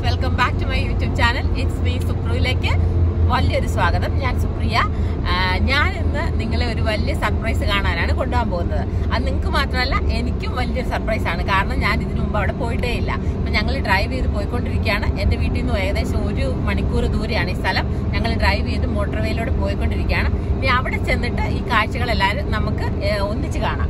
Welcome back to my YouTube channel it's me സുപ്രുവിലേക്ക് വലിയൊരു സ്വാഗതം ഞാൻ സുപ്രിയ ആ, ഞാൻ ഇന്ന് നിങ്ങളെ ഒരു വലിയ സർപ്രൈസ് കാണാനാണ് കൊണ്ടുപോകാൻ പോകുന്നത് അത് നിങ്ങൾക്ക് മാത്രമല്ല എനിക്കും വലിയൊരു സർപ്രൈസ് ആണ് കാരണം ഞാൻ ഇതിനു മുമ്പ് അവിടെ പോയിട്ടേ ഇല്ല അപ്പൊ ഞങ്ങൾ ഡ്രൈവ് ചെയ്ത് പോയിക്കൊണ്ടിരിക്കുകയാണ് എന്റെ വീട്ടിൽ നിന്ന് ഏകദേശം ഒരു മണിക്കൂർ ദൂരെയാണ് ഈ സ്ഥലം ഞങ്ങൾ ഡ്രൈവ് ചെയ്ത് മോട്ടോർ വേയിലൂടെ പോയിക്കൊണ്ടിരിക്കുകയാണ് ഇനി അവിടെ ചെന്നിട്ട് ഈ കാഴ്ചകളെല്ലാവരും നമുക്ക് ഏ, ഒന്നിച്ച് കാണാം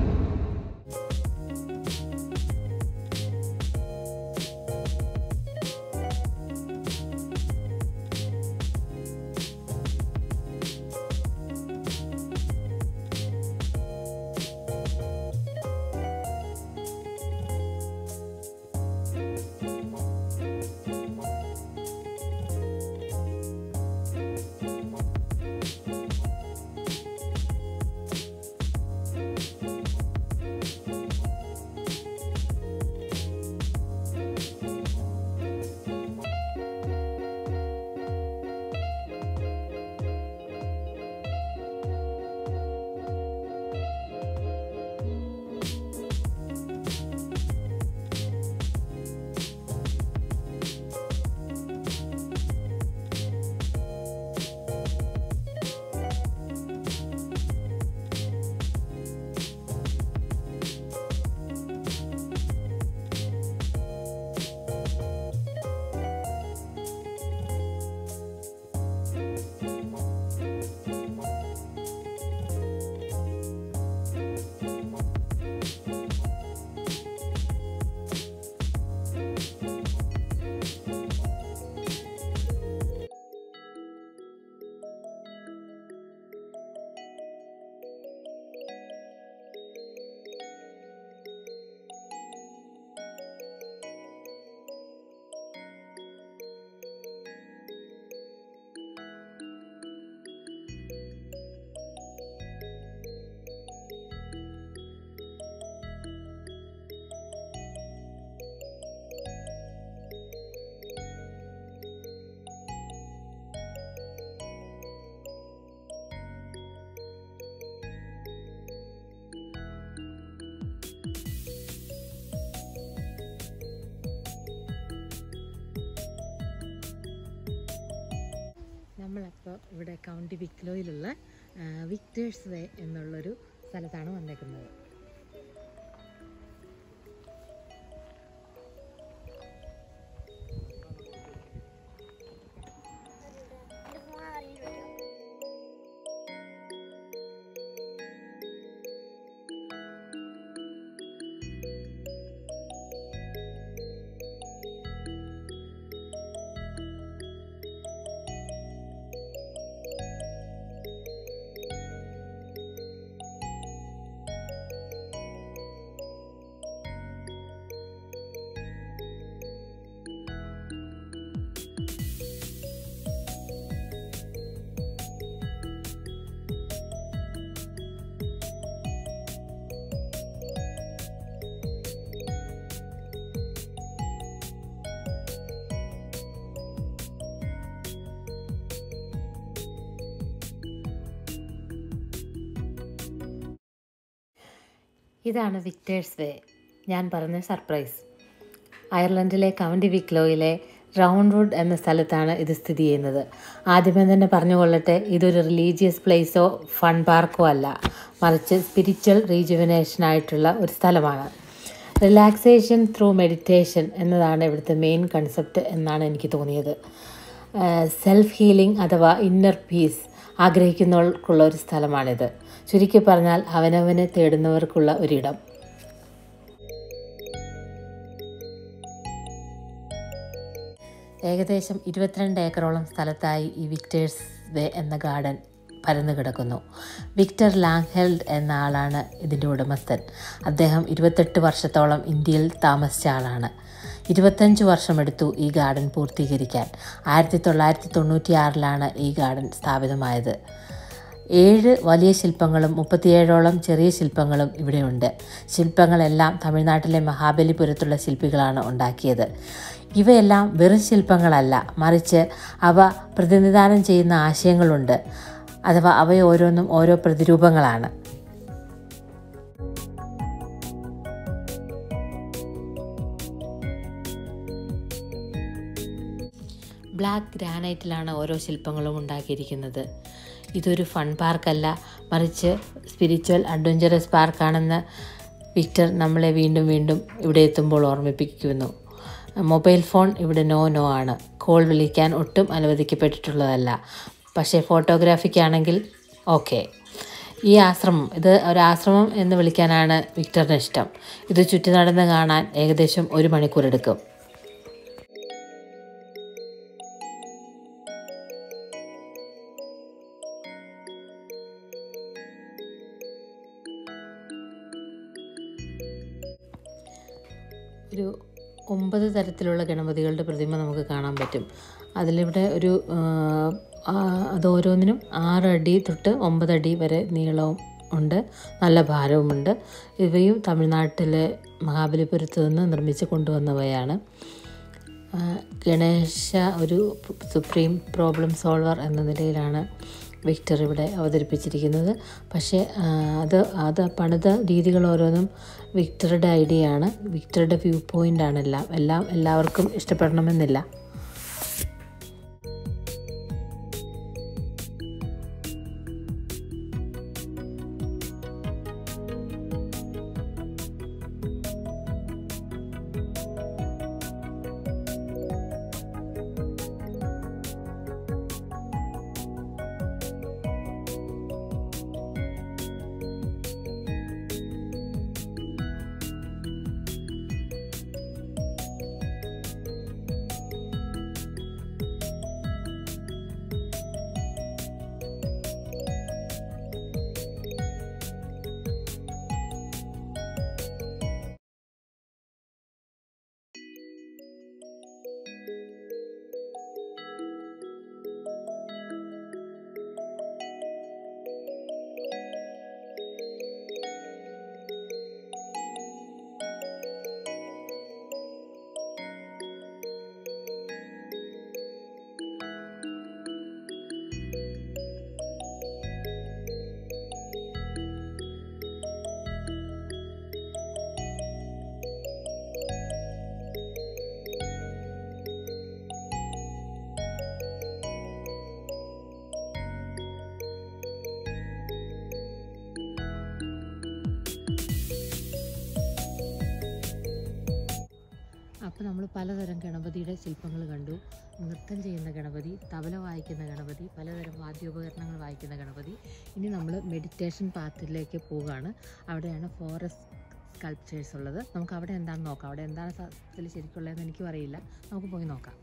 നമ്മളപ്പോൾ ഇവിടെ കൗണ്ടി വിക്ലോയിലുള്ള ആ, വിക്ടേഴ്സ് വേ എന്നുള്ളൊരു സ്ഥലത്താണ് വന്നേക്കുന്നത് ഇതാണ് വിക്ടേഴ്സ് വേ ഞാൻ പറഞ്ഞ സർപ്രൈസ് അയർലൻഡിലെ കൗണ്ടി വിക്ലോയിലെ റൗണ്ട് വുഡ് എന്ന സ്ഥലത്താണ് ഇത് സ്ഥിതി ചെയ്യുന്നത് ആദ്യമേ തന്നെ പറഞ്ഞുകൊള്ളട്ടെ ഇതൊരു റിലീജിയസ് പ്ലേസോ ഫൺ പാർക്കോ അല്ല മറിച്ച് സ്പിരിച്വൽ റീജുവിനേഷനായിട്ടുള്ള ഒരു സ്ഥലമാണ് റിലാക്സേഷൻ ത്രൂ മെഡിറ്റേഷൻ എന്നതാണ് ഇവിടുത്തെ മെയിൻ കൺസെപ്റ്റ് എന്നാണ് എനിക്ക് തോന്നിയത് സെൽഫ് ഹീലിംഗ് അഥവാ ഇന്നർ പീസ് ആഗ്രഹിക്കുന്നവർക്കുള്ള ഒരു സ്ഥലമാണിത് ചുരുക്കി പറഞ്ഞാൽ അവനവനെ തേടുന്നവർക്കുള്ള ഒരിടം ഏകദേശം ഇരുപത്തിരണ്ട് ഏക്കറോളം സ്ഥലത്തായി ഈ വിക്ടേഴ്സ് വേ എന്ന ഗാർഡൻ പരന്നു കിടക്കുന്നു വിക്ടർ ലാങ്ഹെൽഡ് എന്ന ആളാണ് ഇതിൻ്റെ ഉടമസ്ഥൻ അദ്ദേഹം ഇരുപത്തെട്ട് വർഷത്തോളം ഇന്ത്യയിൽ താമസിച്ച ആളാണ് ഇരുപത്തഞ്ച് വർഷമെടുത്തു ഈ ഗാർഡൻ പൂർത്തീകരിക്കാൻ ആയിരത്തി തൊള്ളായിരത്തി തൊണ്ണൂറ്റി ആറിലാണ് ഈ ഗാർഡൻ സ്ഥാപിതമായത് ഏഴ് വലിയ ശില്പങ്ങളും മുപ്പത്തിയേഴോളം ചെറിയ ശില്പങ്ങളും ഇവിടെയുണ്ട് ശില്പങ്ങളെല്ലാം തമിഴ്നാട്ടിലെ മഹാബലിപുരത്തുള്ള ശില്പികളാണ് ഉണ്ടാക്കിയത് ഇവയെല്ലാം വെറും ശില്പങ്ങളല്ല മറിച്ച് അവ പ്രതിനിധാനം ചെയ്യുന്ന ആശയങ്ങളുണ്ട് അഥവാ അവ ഓരോന്നും ഓരോ പ്രതിരൂപങ്ങളാണ് ബ്ലാക്ക് ഗ്രാനൈറ്റിലാണ് ഓരോ ശില്പങ്ങളും ഉണ്ടാക്കിയിരിക്കുന്നത് ഇതൊരു ഫൺ പാർക്കല്ല മറിച്ച് സ്പിരിച്വൽ അഡ്വഞ്ചറസ് പാർക്കാണെന്ന് വിക്ടർ നമ്മളെ വീണ്ടും വീണ്ടും ഇവിടെ എത്തുമ്പോൾ ഓർമ്മിപ്പിക്കുന്നു മൊബൈൽ ഫോൺ ഇവിടെ നോ നോ ആണ് കോൾ വിളിക്കാൻ ഒട്ടും അനുവദിക്കപ്പെട്ടിട്ടുള്ളതല്ല പക്ഷേ ഫോട്ടോഗ്രാഫിക്കാണെങ്കിൽ ഓക്കെ ഈ ആശ്രമം ഇത് ഒരു ആശ്രമം എന്ന് വിളിക്കാനാണ് വിക്ടറിന് ഇഷ്ടം ഇത് ചുറ്റി നടന്ന് കാണാൻ ഏകദേശം ഒരു മണിക്കൂർ എടുക്കും ഒരു ഒമ്പത് തരത്തിലുള്ള ഗണപതികളുടെ പ്രതിമ നമുക്ക് കാണാൻ പറ്റും അതിലിവിടെ ഒരു ആ, ആ, അത് ഓരോന്നിനും ആറടി തൊട്ട് ഒമ്പതടി വരെ നീളവും ഉണ്ട് നല്ല ഭാരവുമുണ്ട് ഇവയും തമിഴ്നാട്ടിലെ മഹാബലിപുരത്ത് നിന്ന് നിർമ്മിച്ച് കൊണ്ടുവന്നവയാണ് ആ, ഗണേശ ഒരു സുപ്രീം പ്രോബ്ലം സോൾവർ എന്ന നിലയിലാണ് വിക്ടർ ഇവിടെ അവതരിപ്പിച്ചിരിക്കുന്നത് പക്ഷേ ആ, അത് അത് പണിത രീതികൾ ഓരോന്നും വിക്ടറുടെ ഐഡിയ ആണ് വിക്ടറുടെ വ്യൂ പോയിൻ്റ് ആണ് എല്ലാം എല്ലാം എല്ലാവർക്കും ഇഷ്ടപ്പെടണമെന്നില്ല അപ്പോൾ നമ്മൾ പലതരം ഗണപതിയുടെ ശില്പങ്ങൾ കണ്ടു നൃത്തം ചെയ്യുന്ന ഗണപതി തബല വായിക്കുന്ന ഗണപതി പലതരം വാദ്യോപകരണങ്ങൾ വായിക്കുന്ന ഗണപതി ഇനി നമ്മൾ മെഡിറ്റേഷൻ പാത്തിലേക്ക് പോവുകയാണ് അവിടെയാണ് ഫോറസ്റ്റ് സ്കൾപ്ചേഴ്സ് ഉള്ളത് നമുക്ക് അവിടെ എന്താണെന്ന് നോക്കാം അവിടെ എന്താണ് സത്യത്തിൽ ശരിക്കുള്ളതെന്ന് എനിക്കും അറിയില്ല നമുക്ക് പോയി നോക്കാം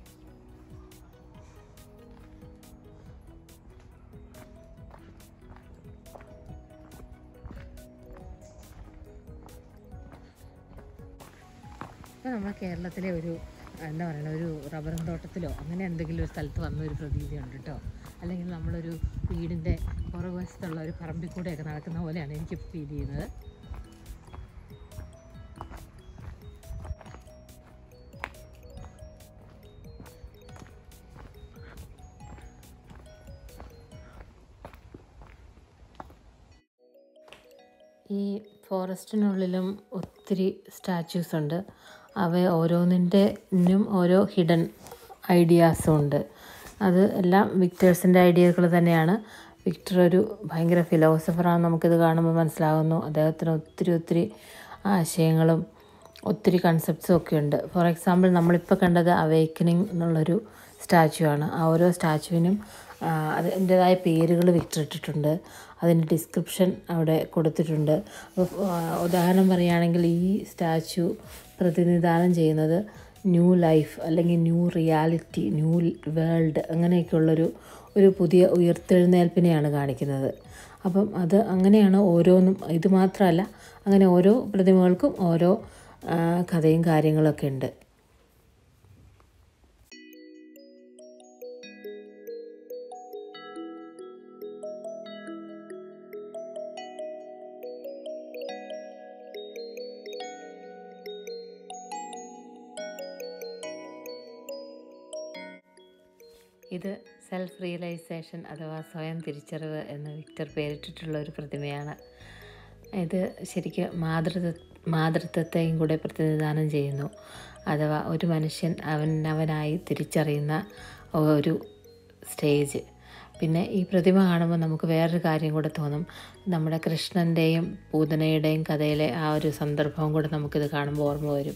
ഇപ്പോൾ നമ്മുടെ കേരളത്തിലെ ഒരു എന്താ പറയുക ഒരു റബ്ബറും തോട്ടത്തിലോ അങ്ങനെ എന്തെങ്കിലും ഒരു സ്ഥലത്ത് വന്ന ഒരു പ്രതീതിയുണ്ട് കേട്ടോ അല്ലെങ്കിൽ നമ്മളൊരു വീടിൻ്റെ പുറകുവശത്തുള്ള ഒരു പറമ്പിൽ കൂടെയൊക്കെ നടക്കുന്ന പോലെയാണ് എനിക്ക് ഫീൽ ചെയ്യുന്നത് ഈ ഫോറസ്റ്റിനുള്ളിലും ഒത്തിരി സ്റ്റാച്യൂസ് ഉണ്ട് അവ ഓരോന്നിൻ്റെനും ഓരോ ഹിഡൻ ഐഡിയാസും ഉണ്ട് അത് എല്ലാം വിക്ടേഴ്സിൻ്റെ ഐഡിയകൾ തന്നെയാണ് വിക്ടർ ഒരു ഭയങ്കര ഫിലോസഫറാണെന്ന് നമുക്കിത് കാണുമ്പോൾ മനസ്സിലാകുന്നു അദ്ദേഹത്തിന് ഒത്തിരി ഒത്തിരി ആശയങ്ങളും ഒത്തിരി കൺസെപ്റ്റ്സും ഒക്കെ ഉണ്ട് ഫോർ എക്സാമ്പിൾ നമ്മളിപ്പോൾ കണ്ടത് അവേക്കനിങ് എന്നുള്ളൊരു സ്റ്റാച്ചു ആണ് ആ ഓരോ സ്റ്റാച്ചുവിനും അതിൻ്റെതായ പേരുകൾ വിക്ടറിട്ടിട്ടുണ്ട് അതിൻ്റെ ഡിസ്ക്രിപ്ഷൻ അവിടെ കൊടുത്തിട്ടുണ്ട് അപ്പോൾ ഉദാഹരണം പറയുകയാണെങ്കിൽ ഈ സ്റ്റാച്ചു പ്രതിനിധാനം ചെയ്യുന്നത് ന്യൂ ലൈഫ് അല്ലെങ്കിൽ ന്യൂ റിയാലിറ്റി ന്യൂ വേൾഡ് അങ്ങനെയൊക്കെയുള്ളൊരു ഒരു പുതിയ ഉയർത്തെഴുന്നേൽപ്പിനെയാണ് കാണിക്കുന്നത് അപ്പം അത് അങ്ങനെയാണ് ഓരോന്നും ഇത് മാത്രമല്ല അങ്ങനെ ഓരോ പ്രതിമകൾക്കും ഓരോ ആ, കഥയും കാര്യങ്ങളൊക്കെ ഉണ്ട് ഇത് സെൽഫ് റിയലൈസേഷൻ അഥവാ സ്വയം തിരിച്ചറിവ് എന്ന് വിക്ടർ പേരിട്ടിട്ടുള്ള ഒരു പ്രതിമയാണ് ഇത് ശരിക്കും മാതൃത്വ മാതൃത്വത്തെയും കൂടെ പ്രതിനിധാനം ചെയ്യുന്നു അഥവാ ഒരു മനുഷ്യൻ അവൻ അവനായി തിരിച്ചറിയുന്ന ഒരു സ്റ്റേജ് പിന്നെ ഈ പ്രതിമ കാണുമ്പോൾ നമുക്ക് വേറൊരു കാര്യം കൂടെ തോന്നും നമ്മുടെ കൃഷ്ണൻ്റെയും പൂതനയുടെയും കഥയിലെ ആ ഒരു സന്ദർഭവും കൂടെ നമുക്കിത് കാണുമ്പോൾ ഓർമ്മ വരും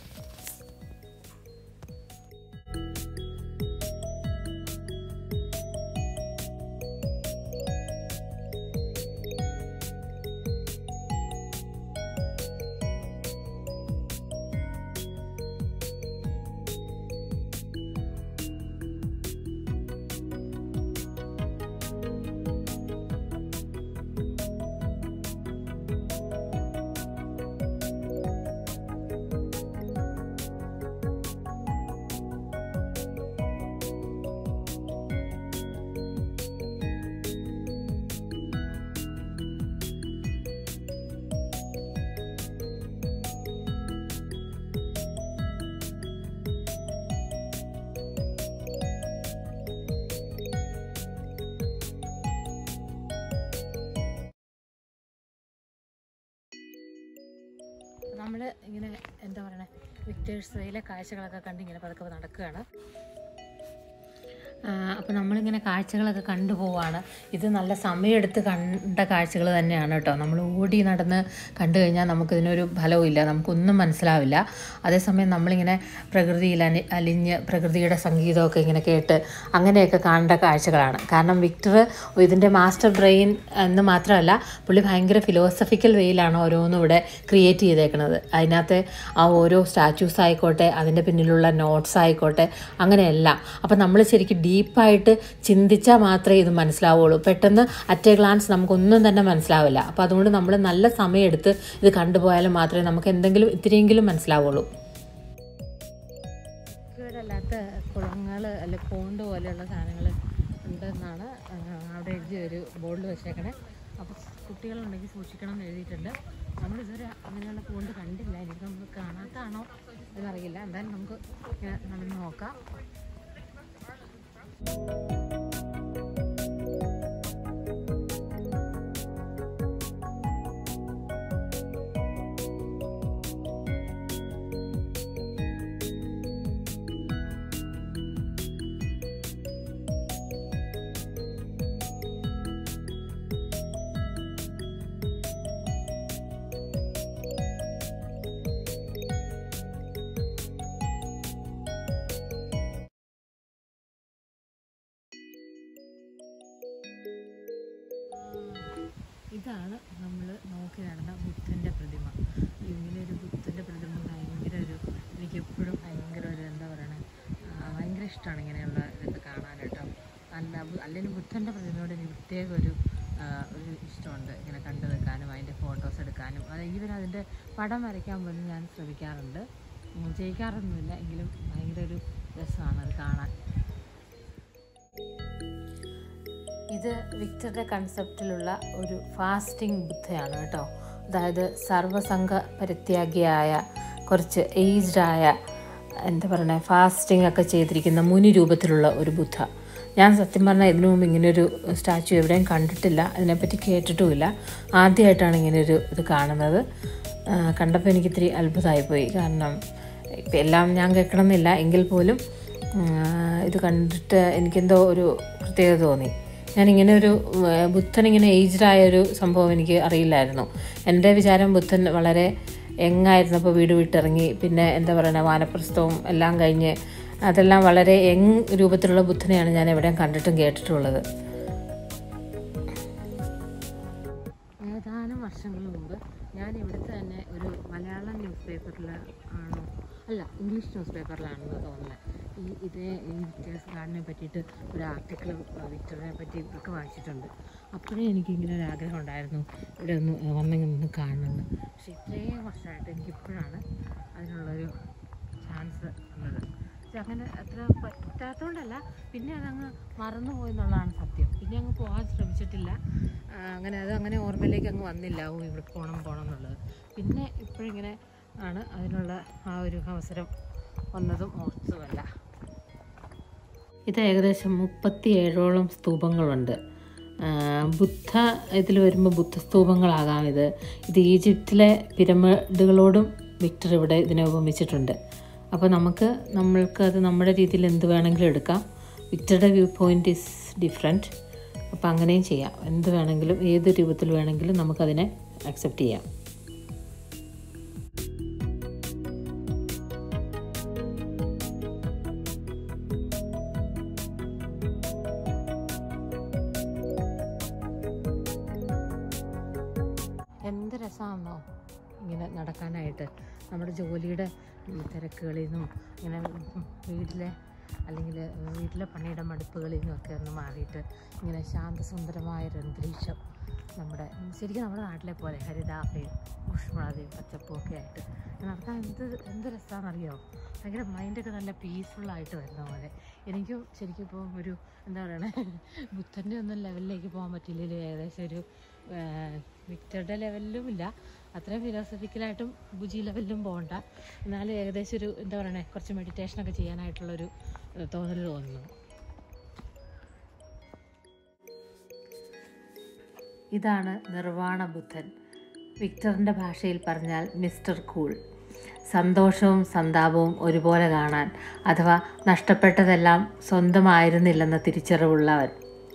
നമ്മൾ ഇങ്ങനെ എന്താ പറയണേ വിക്ടേഴ്സ് വേയിലെ കാഴ്ചകളൊക്കെ കണ്ട് ഇങ്ങനെ പതുക്കെ നടക്കുകയാണ് അപ്പോൾ നമ്മളിങ്ങനെ കാഴ്ചകളൊക്കെ കണ്ടു പോവാണ് ഇത് നല്ല സമയമെടുത്ത് കണ്ട കാഴ്ചകൾ തന്നെയാണ് കേട്ടോ നമ്മൾ ഓടി നടന്ന് കണ്ടു കഴിഞ്ഞാൽ നമുക്കിതിനൊരു ഫലവുമില്ല നമുക്കൊന്നും മനസ്സിലാവില്ല അതേസമയം നമ്മളിങ്ങനെ പ്രകൃതിയിൽ അനി അലിഞ്ഞ് പ്രകൃതിയുടെ സംഗീതമൊക്കെ ഇങ്ങനെ കേട്ട് അങ്ങനെയൊക്കെ കാണേണ്ട കാഴ്ചകളാണ് കാരണം വിക്ടർ ഇതിൻ്റെ മാസ്റ്റർ ബ്രെയിൻ എന്ന് മാത്രമല്ല പുള്ളി ഭയങ്കര ഫിലോസഫിക്കൽ വേയിലാണ് ഓരോന്നും ഇവിടെ ക്രിയേറ്റ് ചെയ്തേക്കുന്നത് അതിനകത്ത് ആ ഓരോ സ്റ്റാച്യൂസ് ആയിക്കോട്ടെ അതിൻ്റെ പിന്നിലുള്ള നോട്ട്സ് ആയിക്കോട്ടെ അങ്ങനെയെല്ലാം അപ്പം നമ്മൾ ശരിക്കും ഡീപ്പായിട്ട് ചിന്തിച്ചാൽ മാത്രമേ ഇത് മനസ്സിലാവുള്ളൂ പെട്ടെന്ന് അറ്റ് എ ഗ്ലാൻസ് നമുക്കൊന്നും തന്നെ മനസ്സിലാവില്ല അപ്പോൾ അതുകൊണ്ട് നമ്മൾ നല്ല സമയമെടുത്ത് ഇത് കണ്ടുപോയാലും മാത്രമേ നമുക്ക് എന്തെങ്കിലും ഇത്തിരിയെങ്കിലും മനസ്സിലാവുള്ളൂ അല്ലാത്ത കുളങ്ങൾ അല്ലെ പോണ്ട് പോലെയുള്ള സാധനങ്ങൾ ഉണ്ടെന്നാണ് ആ, അവിടെ എഴുതി ഒരു ബോർഡിൽ വെച്ചേക്കണേ അപ്പോൾ കുട്ടികളുണ്ടെങ്കിൽ സൂക്ഷിക്കണം എന്ന് എഴുതിയിട്ടുണ്ട് നമ്മളിതുവരെ അങ്ങനെയുള്ള പോണ്ട് കണ്ടില്ല എനിക്ക് നമ്മൾ കാണാത്തതാണോ എന്നറിയില്ല എന്തായാലും നമുക്ക് ഇങ്ങനെ നടന്ന് നോക്കാം ഇതാണ് നമ്മൾ നോക്കി നടന്ന ബുദ്ധൻ്റെ പ്രതിമ ഇങ്ങനെ ഒരു ബുദ്ധൻ്റെ പ്രതിമ ഭയങ്കര ഒരു എനിക്ക് എപ്പോഴും ഭയങ്കര ഒരു എന്താ പറയണേ ആ, ഭയങ്കര ഇഷ്ടമാണ് ഇങ്ങനെയുള്ള ഇതൊക്കെ കാണാൻ കേട്ടോ അല്ല അല്ലെങ്കിൽ ബുദ്ധൻ്റെ പ്രതിമയോട് എനിക്ക് പ്രത്യേക ഒരു ആ, ഒരു ഇഷ്ടമുണ്ട് ഇങ്ങനെ കണ്ടു നിൽക്കാനും അതിൻ്റെ ഫോട്ടോസ് എടുക്കാനും അത് ഈവൻ അതിൻ്റെ പടം വരയ്ക്കാൻ പോലും ഞാൻ ശ്രമിക്കാറുണ്ട് ഉം, ജയിക്കാറൊന്നുമില്ല എങ്കിലും ഭയങ്കര ഒരു രസമാണ് അത് കാണാൻ ഇത് വിക്ടറുടെ കൺസെപ്റ്റിലുള്ള ഒരു ഫാസ്റ്റിംഗ് ബുദ്ധയാണ് കേട്ടോ അതായത് സർവസംഘ പരിത്യാഗിയായ കുറച്ച് ഏജ്ഡായ എന്താ പറയുക ഫാസ്റ്റിംഗ് ഒക്കെ ചെയ്തിരിക്കുന്ന മുനി രൂപത്തിലുള്ള ഒരു ബുദ്ധ ഞാൻ സത്യം പറഞ്ഞാൽ ഇതിനു മുമ്പ് ഇങ്ങനൊരു സ്റ്റാച്ചു എവിടെയും കണ്ടിട്ടില്ല അതിനെപ്പറ്റി കേട്ടിട്ടുമില്ല ആദ്യമായിട്ടാണ് ഇങ്ങനൊരു ഇത് കാണുന്നത് ആ, കണ്ടപ്പോൾ എനിക്ക് ഇത്തിരി അത്ഭുതമായിപ്പോയി കാരണം ഇപ്പം എല്ലാം ഞാൻ കേൾക്കണമെന്നില്ല എങ്കിൽ പോലും ആ, ഇത് കണ്ടിട്ട് എനിക്കെന്തോ ഒരു പ്രത്യേകത തോന്നി ഞാനിങ്ങനെ ഒരു ഏഹ്, ബുദ്ധൻ ഇങ്ങനെ ഏജ്ഡായ ഒരു സംഭവം എനിക്ക് അറിയില്ലായിരുന്നു എൻ്റെ വിചാരം ബുദ്ധൻ വളരെ യങ്ങായിരുന്നപ്പോൾ വീട് വിട്ടിറങ്ങി പിന്നെ എന്താ പറയുക വാനപ്രസ്ഥവും എല്ലാം കഴിഞ്ഞ് അതെല്ലാം വളരെ യങ് രൂപത്തിലുള്ള ബുദ്ധനെയാണ് ഞാൻ എവിടെയും കണ്ടിട്ടും കേട്ടിട്ടുള്ളത് ഏതാനും വർഷങ്ങൾ മുമ്പ് ഞാൻ ഇവിടുത്തെ തന്നെ ഒരു മലയാളം ന്യൂസ് പേപ്പറിൽ ആണോ അല്ല ഇംഗ്ലീഷ് ന്യൂസ് പേപ്പറിലാണെന്ന് തോന്നുന്നത് ഈ ഇതേ ഈ വിക്ടേഴ്സ് ഗാർഡനെ പറ്റിയിട്ട് ഒരു ആർട്ടിക്കിൾ വിക്ടറിനെ പറ്റി ഒക്കെ വായിച്ചിട്ടുണ്ട് അപ്പോഴേ എനിക്കിങ്ങനെ ഒരു ആഗ്രഹം ഉണ്ടായിരുന്നു ഇവിടെ ഒന്ന് വന്നെങ്കിൽ ഒന്ന് കാണണമെന്ന് പക്ഷെ ഇത്രയും വർഷമായിട്ട് എനിക്കിപ്പോഴാണ് അതിനുള്ളൊരു ചാൻസ് ഉള്ളത് പക്ഷെ അങ്ങനെ അത്ര പറ്റാത്തതുകൊണ്ടല്ല പിന്നെ അതങ്ങ് മറന്നുപോയി എന്നുള്ളതാണ് സത്യം പിന്നെ അങ്ങ് പോകാൻ ശ്രമിച്ചിട്ടില്ല ആ, അങ്ങനെ അത് അങ്ങനെ ഓർമ്മയിലേക്ക് അങ്ങ് വന്നില്ല ഓ ഇവിടെ പോകണം പോകണം എന്നുള്ളത് പിന്നെ ഇപ്പോഴിങ്ങനെ ആണ് അതിനുള്ള ആ ഒരു അവസരം വന്നതും ഓർത്തതുമല്ല ഇത് ഏകദേശം മുപ്പത്തി ഏഴോളം സ്തൂപങ്ങളുണ്ട് ആ, ബുദ്ധ ഇതിൽ വരുമ്പോൾ ബുദ്ധസ്തൂപങ്ങളാകാം ഇത് ഇത് ഈജിപ്തിലെ പിരമിഡുകളോടും വിക്ടർ ഇവിടെ ഇതിനെ ഉപമിച്ചിട്ടുണ്ട് അപ്പോൾ നമുക്ക് നമ്മൾക്ക് അത് നമ്മുടെ രീതിയിൽ എന്ത് വേണമെങ്കിലും എടുക്കാം വിക്ടറുടെ വ്യൂ പോയിൻ്റ് ഇസ് ഡിഫറെൻറ്റ് അപ്പോൾ അങ്ങനെയും ചെയ്യാം എന്ത് വേണമെങ്കിലും ഏത് രൂപത്തിൽ വേണമെങ്കിലും നമുക്കതിനെ അക്സെപ്റ്റ് ചെയ്യാം എന്ത് രസമാണെന്നോ ഇങ്ങനെ നടക്കാനായിട്ട് നമ്മുടെ ജോലിയുടെ ഈ തിരക്കുകളിൽ നിന്നും ഇങ്ങനെ വീട്ടിലെ അല്ലെങ്കിൽ വീട്ടിലെ പണിയുടെ മടുപ്പുകളിൽ നിന്നൊക്കെ ഒന്ന് മാറിയിട്ട് ഇങ്ങനെ ശാന്തസുന്ദരമായൊരു അന്തരീക്ഷം നമ്മുടെ ശരിക്കും നമ്മുടെ നാട്ടിലെ പോലെ ഹരിതാഭയും ഊഷ്മളതയും പച്ചപ്പും ഒക്കെ ആയിട്ട് നടക്കാൻ എന്ത് എന്ത് രസമാണെന്നറിയോ ഭയങ്കര മൈൻഡൊക്കെ നല്ല പീസ്ഫുള്ളായിട്ട് വരുന്ന പോലെ എനിക്കും ശരിക്കും ഇപ്പോൾ ഒരു എന്താ പറയണേ ബുദ്ധൻ്റെ ഒന്നും ലെവലിലേക്ക് പോകാൻ പറ്റില്ലെങ്കിൽ ഏകദേശം ഒരു ആ, വിക്ടറുടെ ലെവലിലും ഇല്ല അത്രയും ഫിലോസഫിക്കലായിട്ടും ബുജി ലെവലിലും പോകണ്ട എന്നാലും ഏകദേശം ഒരു എന്താ പറയണേ കുറച്ച് മെഡിറ്റേഷനൊക്കെ ചെയ്യാനായിട്ടുള്ളൊരു ഏഹ്, തോന്നൽ തോന്നുന്നു ഇതാണ് നിർവാണ ബുദ്ധൻ വിക്ടറിൻ്റെ ഭാഷയിൽ പറഞ്ഞാൽ മിസ്റ്റർ കൂൾ സന്തോഷവും സന്താപവും ഒരുപോലെ കാണാൻ അഥവാ നഷ്ടപ്പെട്ടതെല്ലാം സ്വന്തമായിരുന്നില്ലെന്ന തിരിച്ചറിവുള്ളവൻ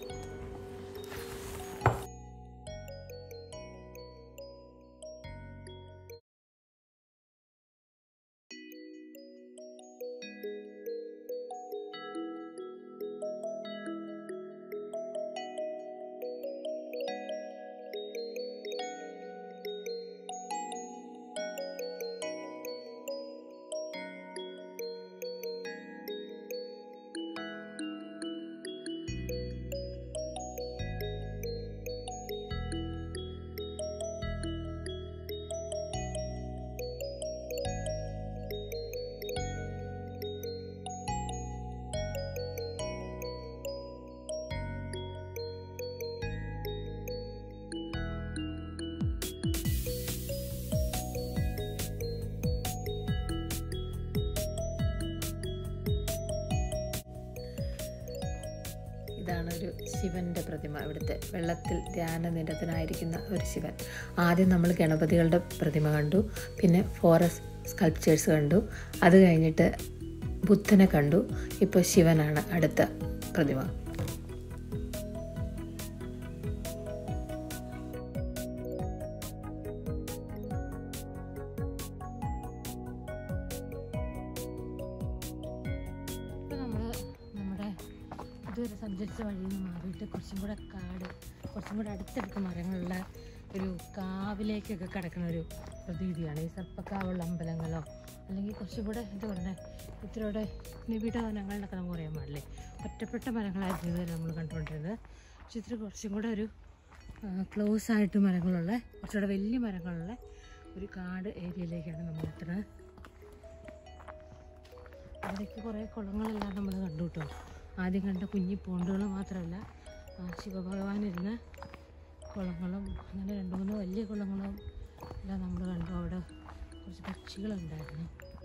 ഇതാണ് ഒരു ശിവൻ്റെ പ്രതിമ ഇവിടുത്തെ വെള്ളത്തിൽ ധ്യാനനിരതനായിരിക്കുന്ന ഒരു ശിവൻ ആദ്യം നമ്മൾ ഗണപതികളുടെ പ്രതിമ കണ്ടു പിന്നെ ഫോറസ്റ്റ് സ്കൾപ്ചേഴ്സ് കണ്ടു അത് കഴിഞ്ഞിട്ട് ബുദ്ധനെ കണ്ടു ഇപ്പോൾ ശിവനാണ് അടുത്ത പ്രതിമ ഇപ്പോൾ നമ്മൾ നമ്മുടെ ഇതുവരെ സഞ്ചരിച്ച വഴിയിൽ നിന്ന് മാറിയിട്ട് കുറച്ചും കൂടെ കാട് കുറച്ചും കൂടെ അടുത്തടുത്ത മരങ്ങളുള്ള ഒരു കാവിലേക്കൊക്കെ കിടക്കുന്ന ഒരു പ്രതീതിയാണ് ഈ സർപ്പക്കാവുള്ള അമ്പലങ്ങളോ അല്ലെങ്കിൽ കുറച്ചും കൂടെ എന്താ പറയുന്നത് ഇത്രയുടെ നിബിഡ വനങ്ങളിലൊക്കെ നമുക്ക് പറയാൻ പാടില്ലേ ഒറ്റപ്പെട്ട മരങ്ങളായിരുന്നു ഇതുവരെ നമ്മൾ കണ്ടുകൊണ്ടിരുന്നത് പക്ഷെ ഇത്ര കുറച്ചും കൂടെ ഒരു ക്ലോസ് ആയിട്ട് മരങ്ങളുള്ള കുറച്ചുകൂടെ വലിയ മരങ്ങളുള്ള ഒരു കാട് ഏരിയയിലേക്കാണ് നമ്മൾ എത്തുന്നത് അവിടേക്ക് കുറേ കുളങ്ങളെല്ലാം നമ്മൾ കണ്ടു കേട്ടോ ആദ്യം കണ്ട കുഞ്ഞി പോണ്ടുകൾ മാത്രമല്ല ആ ശിവഭഗവാൻ ഇരുന്ന കുളങ്ങളും അങ്ങനെ രണ്ട് മൂന്ന് വലിയ കുളങ്ങളും എല്ലാം നമ്മൾ കണ്ടു അവിടെ കുറച്ച് പക്ഷികളുണ്ടായിരുന്നു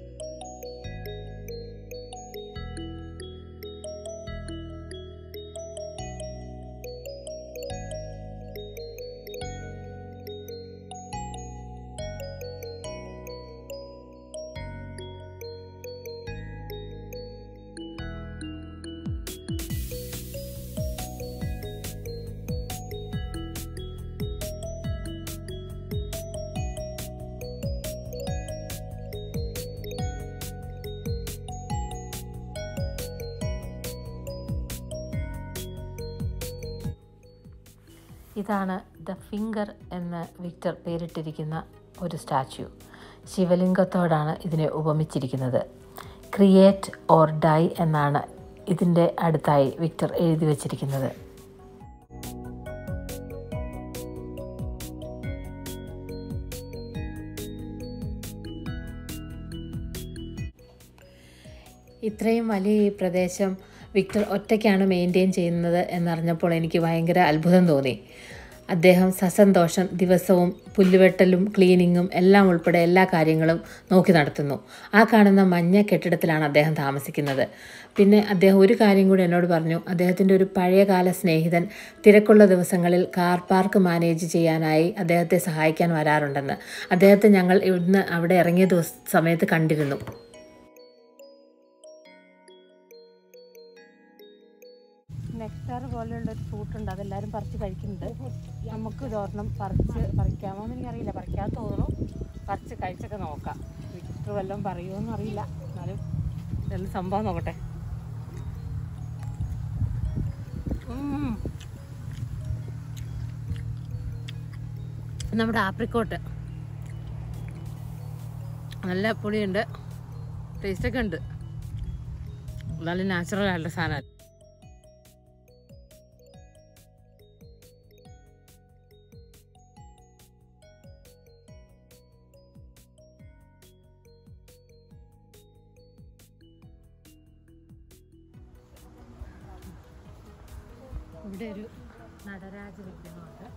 ഇതാണ് ദ ഫിംഗർ എന്ന് വിക്ടർ പേരിട്ടിരിക്കുന്ന ഒരു സ്റ്റാച്യു ശിവലിംഗത്തോടാണ് ഇതിനെ ഉപമിച്ചിരിക്കുന്നത് ക്രിയേറ്റ് ഓർ ഡൈ എന്നാണ് ഇതിൻ്റെ അടുത്തായി വിക്ടർ എഴുതി വച്ചിരിക്കുന്നത് ഇത്രയും വലിയ ഈ പ്രദേശം വിക്ടർ ഒറ്റയ്ക്കാണ് മെയിൻറ്റെയിൻ ചെയ്യുന്നത് എന്നറിഞ്ഞപ്പോൾ എനിക്ക് ഭയങ്കര അത്ഭുതം തോന്നി അദ്ദേഹം സസന്തോഷം ദിവസവും പുല്ലുവെട്ടലും ക്ലീനിങ്ങും എല്ലാം ഉൾപ്പെടെ എല്ലാ കാര്യങ്ങളും നോക്കി നടത്തുന്നു ആ കാണുന്ന മഞ്ഞ കെട്ടിടത്തിലാണ് അദ്ദേഹം താമസിക്കുന്നത് പിന്നെ അദ്ദേഹം ഒരു കാര്യം കൂടി എന്നോട് പറഞ്ഞു അദ്ദേഹത്തിൻ്റെ ഒരു പഴയകാല സ്നേഹിതൻ തിരക്കുള്ള ദിവസങ്ങളിൽ കാർ പാർക്ക് മാനേജ് ചെയ്യാനായി അദ്ദേഹത്തെ സഹായിക്കാൻ വരാറുണ്ടെന്ന് അദ്ദേഹത്തെ ഞങ്ങൾ ഇവിടുന്ന് അവിടെ ഇറങ്ങിയ ദിവസ സമയത്ത് കണ്ടിരുന്നു നെക്ടാർ പോലെയുള്ള ഒരു ഫ്രൂട്ട് ഉണ്ട് അതെല്ലാവരും പറിച്ച് കഴിക്കുന്നുണ്ട് നമുക്ക് ഇതൊരെണ്ണം പറിച്ച് പറിക്കാമോ എന്ന് എനിക്കറിയില്ല പറിക്കാൻ തോന്നുന്നു പറിച്ച് കഴിച്ചൊക്കെ നോക്കാം വിക്ടർ വല്ലതും പറയുമോയെന്ന് അറിയില്ല എന്നാലും ഇതെല്ലാം സംഭവം നോക്കട്ടെ ഉം. നമ്മുടെ ആപ്രിക്കോട്ട് നല്ല പൊടിയുണ്ട് ടേസ്റ്റൊക്കെ ഉണ്ട് നല്ല നാച്ചുറൽ ആയിട്ടുള്ള സാധനം ഇവിടെ ഒരു നടരാജ വിഗ്രഹമുണ്ട്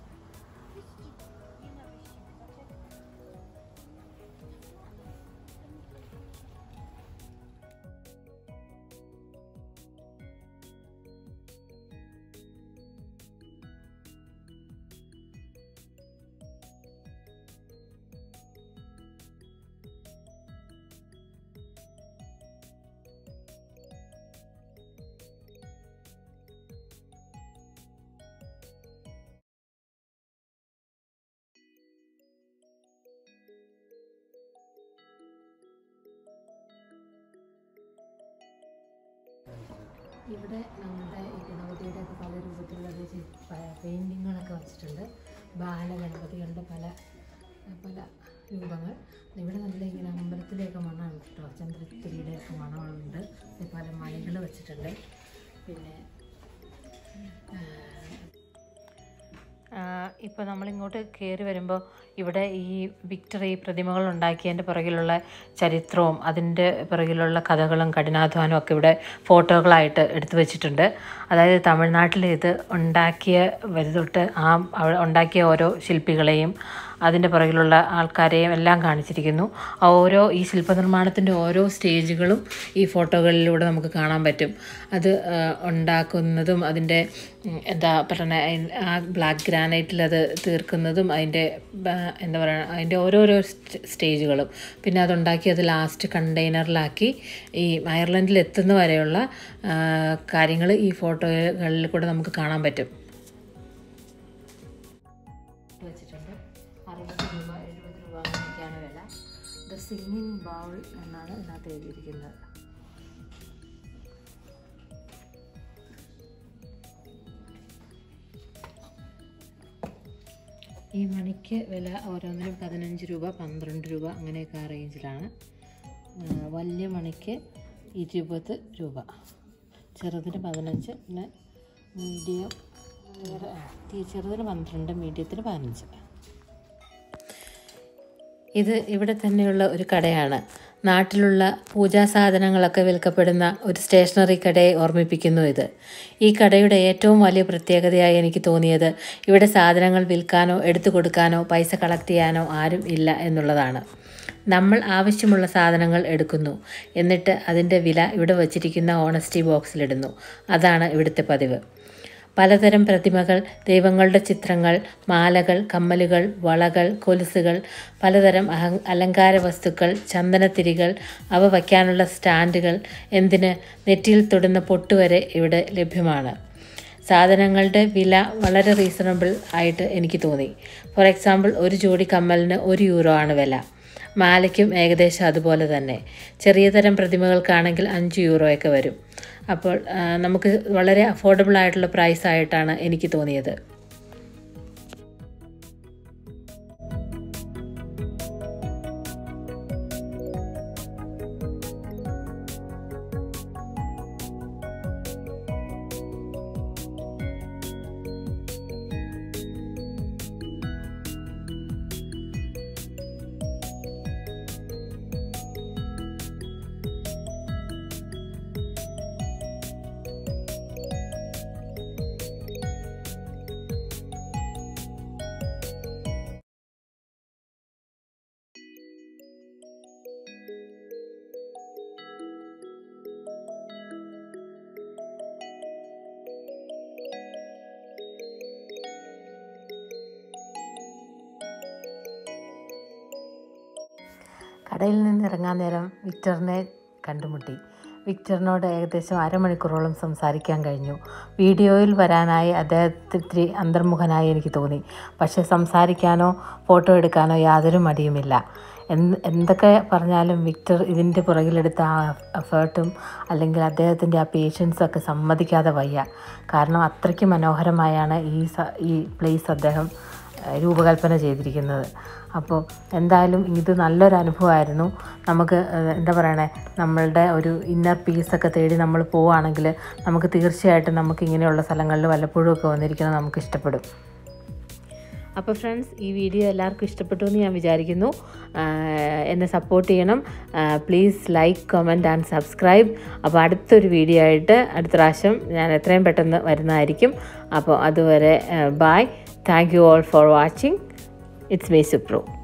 ഇവിടെ നമ്മുടെ ഈ ഗണപതിയുടെ ഒക്കെ പല രൂപത്തിലുള്ള പെയിൻറ്റിങ്ങുകളൊക്കെ വച്ചിട്ടുണ്ട് ബാലഗണപതികളുടെ പല പല രൂപങ്ങൾ ഇവിടെ നല്ല ഇങ്ങനെ അമ്പലത്തിലെയൊക്കെ മണമാണ് കേട്ടോ ചന്ദ്രത്തിരിയുടെ ഒക്കെ മണമുണ്ട് പിന്നെ പല മണികൾ വെച്ചിട്ടുണ്ട് പിന്നെ ഇപ്പോൾ നമ്മളിങ്ങോട്ട് കയറി വരുമ്പോൾ ഇവിടെ ഈ വിക്ടർ ഈ പ്രതിമകൾ ഉണ്ടാക്കിയതിൻ്റെ പുറകിലുള്ള ചരിത്രവും അതിൻ്റെ പുറകിലുള്ള കഥകളും കഠിനാധ്വാനവും ഒക്കെ ഇവിടെ ഫോട്ടോകളായിട്ട് എടുത്തു വെച്ചിട്ടുണ്ട് അതായത് തമിഴ്നാട്ടിൽ ഇത് ഉണ്ടാക്കിയ വലുതൊട്ട് ആ അവ- ഉണ്ടാക്കിയ ഓരോ ശില്പികളെയും അതിൻ്റെ പുറകിലുള്ള ആൾക്കാരെയും എല്ലാം കാണിച്ചിരിക്കുന്നു ആ ഓരോ ഈ ശില്പനിർമ്മാണത്തിൻ്റെ ഓരോ സ്റ്റേജുകളും ഈ ഫോട്ടോകളിലൂടെ നമുക്ക് കാണാൻ പറ്റും അത് ആ, ഉണ്ടാക്കുന്നതും അതിൻ്റെ ഉം, എന്താ പറയുക ആ ബ്ലാക്ക് ഗ്രാനൈറ്റിൽ അത് തീർക്കുന്നതും അതിൻ്റെ ബ- എന്താ പറയുക അതിൻ്റെ ഓരോരോ സ്റ്റ- സ്റ്റേജുകളും പിന്നെ അതുണ്ടാക്കി അത് ലാസ്റ്റ് കണ്ടെയ്നറിലാക്കി ഈ അയർലൻഡിൽ എത്തുന്ന വരെയുള്ള കാര്യങ്ങൾ ഈ ഫോട്ടോകളിൽ കൂടെ നമുക്ക് കാണാൻ പറ്റും വെച്ചിട്ടുണ്ട് അറുപത് രൂപ എഴുപത് രൂപ അങ്ങനെയൊക്കെയാണ് വില ദ സിംഗിങ് ബൗൾ എന്നാണ് ഇതിനകത്ത് എഴുതിയിരിക്കുന്നത് ഈ മണിക്ക് വില ഓരോന്നിനും പതിനഞ്ച് രൂപ പന്ത്രണ്ട് രൂപ അങ്ങനെയൊക്കെ ആ റേഞ്ചിലാണ് ആ, വലിയ മണിക്ക് ഇരുപത് രൂപ ചെറുതിന് പതിനഞ്ച് പിന്നെ മീഡിയം വേറെ ആ, തീ- ചെറുതിന് പന്ത്രണ്ട് മീഡിയത്തിന് പതിനഞ്ച് ഇത് ഇവിടെ തന്നെയുള്ള ഒരു കടയാണ് നാട്ടിലുള്ള പൂജാ സാധനങ്ങളൊക്കെ വിൽക്കപ്പെടുന്ന ഒരു സ്റ്റേഷനറി കടയെ ഓർമ്മിപ്പിക്കുന്നു ഇത് ഈ കടയുടെ ഏറ്റവും വലിയ പ്രത്യേകതയായി എനിക്ക് തോന്നിയത് ഇവിടെ സാധനങ്ങൾ വിൽക്കാനോ എടുത്തു കൊടുക്കാനോ പൈസ കളക്ട് ചെയ്യാനോ ആരും ഇല്ല എന്നുള്ളതാണ് നമ്മൾ ആവശ്യമുള്ള സാധനങ്ങൾ എടുക്കുന്നു എന്നിട്ട് അതിൻ്റെ വില ഇവിടെ വച്ചിരിക്കുന്ന ഓണസ്റ്റി ബോക്സിലിടുന്നു അതാണ് ഇവിടുത്തെ പതിവ് പലതരം പ്രതിമകൾ ദൈവങ്ങളുടെ ചിത്രങ്ങൾ മാലകൾ കമ്മലുകൾ വളകൾ കൊലുസുകൾ പലതരം അഹ അലങ്കാര വസ്തുക്കൾ ചന്ദനത്തിരികൾ അവ വയ്ക്കാനുള്ള സ്റ്റാൻഡുകൾ എന്തിന് നെറ്റിയിൽ തൊടുന്ന പൊട്ടുവരെ ഇവിടെ ലഭ്യമാണ് സാധനങ്ങളുടെ വില വളരെ റീസണബിൾ ആയിട്ട് എനിക്ക് തോന്നി ഫോർ എക്സാമ്പിൾ ഒരു ജോഡി കമ്മലിന് ഒരു യൂറോ ആണ് വില മാലയ്ക്കും ഏകദേശം അതുപോലെ തന്നെ ചെറിയ തരം പ്രതിമകൾക്കാണെങ്കിൽ അഞ്ച് യൂറോയൊക്കെ വരും അപ്പോൾ ആ, നമുക്ക് വളരെ അഫോർഡബിൾ ആയിട്ടുള്ള പ്രൈസ് ആയിട്ടാണ് എനിക്ക് തോന്നിയത് കടയിൽ നിന്ന് ഇറങ്ങാൻ നേരം വിക്ടറിനെ കണ്ടുമുട്ടി വിക്ടറിനോട് ഏകദേശം അരമണിക്കൂറോളം സംസാരിക്കാൻ കഴിഞ്ഞു വീഡിയോയിൽ വരാനായി അദ്ദേഹത്തിരി അന്തർമുഖനായി എനിക്ക് തോന്നി പക്ഷേ സംസാരിക്കാനോ ഫോട്ടോ എടുക്കാനോ യാതൊരു മടിയുമില്ല എന്ത് എന്തൊക്കെ പറഞ്ഞാലും വിക്ടർ ഇതിൻ്റെ പുറകിലെടുത്ത ആ എഫേർട്ടും അല്ലെങ്കിൽ അദ്ദേഹത്തിൻ്റെ ആ പേഷ്യൻസൊക്കെ സമ്മതിക്കാതെ വയ്യ കാരണം അത്രയ്ക്ക് മനോഹരമായാണ് ഈ സ- ഈ പ്ലേസ് അദ്ദേഹം ഏഹ്, രൂപകൽപ്പന ചെയ്തിരിക്കുന്നത് അപ്പോൾ എന്തായാലും ഇത് നല്ലൊരു അനുഭവമായിരുന്നു നമുക്ക് ഏഹ്, എന്താ പറയണേ നമ്മളുടെ ഒരു ഇന്നർ പീസൊക്കെ തേടി നമ്മൾ പോവുകയാണെങ്കിൽ നമുക്ക് തീർച്ചയായിട്ടും നമുക്ക് ഇങ്ങനെയുള്ള സ്ഥലങ്ങളിൽ വല്ലപ്പോഴും ഒക്കെ വന്നിരിക്കുന്നത് നമുക്ക് ഇഷ്ടപ്പെടും അപ്പോൾ ഫ്രണ്ട്സ് ഈ വീഡിയോ എല്ലാവർക്കും ഇഷ്ടപ്പെട്ടു എന്ന് ഞാൻ വിചാരിക്കുന്നു ആഹ് എന്നെ സപ്പോർട്ട് ചെയ്യണം please like comment and subscribe അപ്പോൾ അടുത്തൊരു വീഡിയോ ആയിട്ട് അടുത്ത പ്രാവശ്യം ഞാൻ എത്രയും പെട്ടെന്ന് വരുന്നതായിരിക്കും അപ്പോൾ അതുവരെ bye thank you all for watching it's me സുപ്രൂ